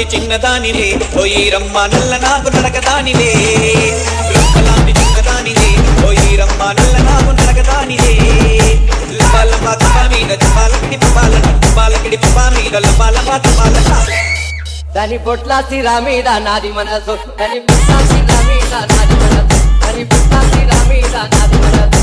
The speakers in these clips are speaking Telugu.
చిన్నదానిలే ఓయి రమ్మ నల్ల నాకు నరకదానిలే రుక్కలాంటి చిన్నదానిలే ఓయి రమ్మ నల్ల నాకు నరకదానిలే లపాలప తుపా మీద తుపాలకిడి తుపాల తుపాలకిడి తుపా మీద లపాలప తుపాలక దాని పొట్ల సిరా మీద నాది మనసు దాని పొట్ల సిరా మీద నాది మనసు దాని పొట్ల సిరా మీద నాది మనసు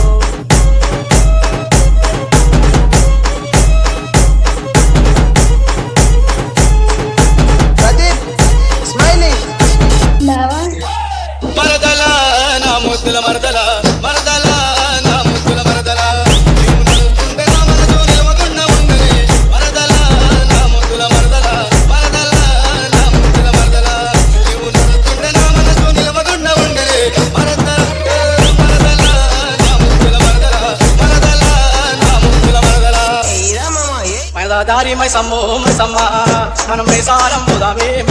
ప్రదీప్ స్మైలింగ్ బావా మరదల నా ముద్దుల మరదల మరదల నా ముద్దుల మరదల నీవు నలుగుంటే నా మనసు నిలవకుండా ఉన్నది మరదల నా ముద్దుల మరదల మరదల నా ముద్దుల మరదల నీవు నలుగుంటే నా మనసు నిలవకుండా ఉన్నది మరదల మరదల నా ముద్దుల మరదల మరదల నా ముద్దుల మరదల ఏరా మామ ఏ మైదాదారి మై సమ్మో మై సమ్మ మనం మేసారం పోదామే